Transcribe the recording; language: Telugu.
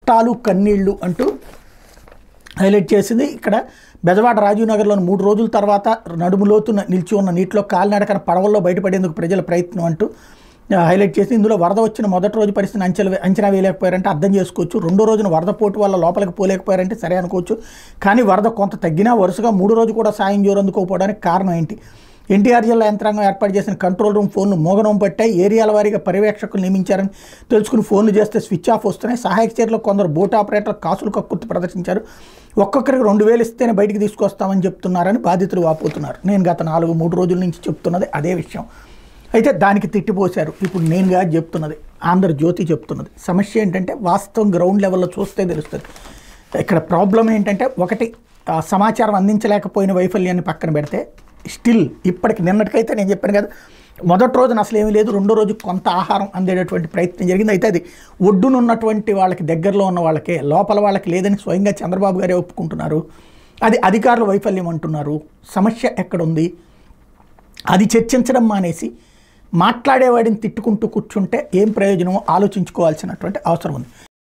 కష్టాలు కన్నీళ్లు అంటూ హైలైట్ చేసింది ఇక్కడ బెజవాడ రాజీవ్ నగర్లోని మూడు రోజుల తర్వాత నడుము లోతున నిలిచి ఉన్న నీటిలో కాలినడకన పడవల్లో బయటపడేందుకు ప్రజల ప్రయత్నం అంటూ ఆ, హైలైట్ చేసి ఇందులో వరద వచ్చిన మొదటి రోజు పరిస్థితిని అంచనా అంచనా వేయలేకపోయారంటే అర్థం చేసుకోవచ్చు రెండో రోజున వరద పోటు వల్ల లోపలికి పోలేకపోయారంటే సరే అనుకోవచ్చు కానీ వరద కొంత తగ్గినా వరుసగా మూడు రోజు కూడా సాయం జోరు అందుకోకపోవడానికి కారణం ఏంటి ఎన్టీఆర్ జిల్లా యంత్రాంగం ఏర్పాటు చేసిన కంట్రోల్ రూమ్ ఫోన్లు మోగనం పట్టాయి ఏరియాల వారీగా పర్యవేక్షకులు నియమించారని తెలుసుకుని ఫోన్లు చేస్తే స్విచ్ ఆఫ్ వస్తున్నాయి సహాయక చర్యలో కొందరు బోట్ ఆపరేటర్ కాసులు కక్కుర్తి ప్రదర్శించారు ఒక్కొక్కరికి రెండు వేలు ఇస్తేనే బయటికి తీసుకొస్తామని చెప్తున్నారని బాధితులు వాపోతున్నారు నేను గత నాలుగు మూడు రోజుల నుంచి చెప్తున్నది అదే విషయం అయితే దానికి తిట్టిపోశారు ఇప్పుడు నేనుగా చెప్తున్నది ఆంధ్రజ్యోతి చెప్తున్నది సమస్య ఏంటంటే వాస్తవం గ్రౌండ్ లెవెల్లో చూస్తే తెలుస్తుంది ఇక్కడ ప్రాబ్లం ఏంటంటే ఒకటి ఆ సమాచారం అందించలేకపోయిన వైఫల్యాన్ని పక్కన పెడితే స్టిల్ ఇప్పటికి నిన్నటికైతే నేను చెప్పాను కదా మొదటి రోజున అసలు ఏమీ లేదు రెండో రోజు కొంత ఆహారం అందేటటువంటి ప్రయత్నం జరిగింది అయితే అది ఒడ్డునున్నటువంటి వాళ్ళకి దగ్గరలో ఉన్న వాళ్ళకే లోపల వాళ్ళకి లేదని స్వయంగా చంద్రబాబు గారే ఒప్పుకుంటున్నారు అది అధికారుల వైఫల్యం అంటున్నారు సమస్య ఎక్కడుంది అది చర్చించడం మానేసి మాట్లాడేవాడిని తిట్టుకుంటూ కూర్చుంటే ఏం ప్రయోజనమో ఆలోచించుకోవాల్సినటువంటి అవసరం ఉంది